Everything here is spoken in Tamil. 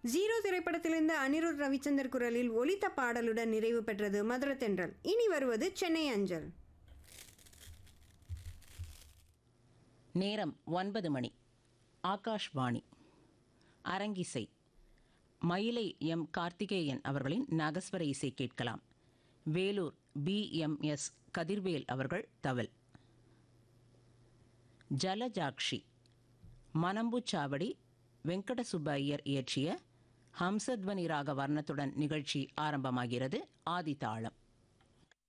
ஜீரோ திரைப்படத்திலிருந்து அனிருத் ரவிச்சந்தர் குரலில் ஒலித்த பாடலுடன் நிறைவு பெற்றது மதுர தென்றல் இனி வருவது சென்னை அஞ்சல் நேரம் ஒன்பது மணி ஆகாஷ்வாணி அரங்கிசை மயிலை எம் கார்த்திகேயன் அவர்களின் நாகஸ்வர இசை கேட்கலாம் Vellore P M S Kathirvel அவர்கள் தவல் ஜலஜாக்ஷி மனம்புச்சாவடி வெங்கடசுப்ப ஐயர் இயற்றிய ஹம்சத்வனி ராக வர்ணத்துடன் நிகழ்ச்சி ஆரம்பமாகிறது ஆதிதாளம்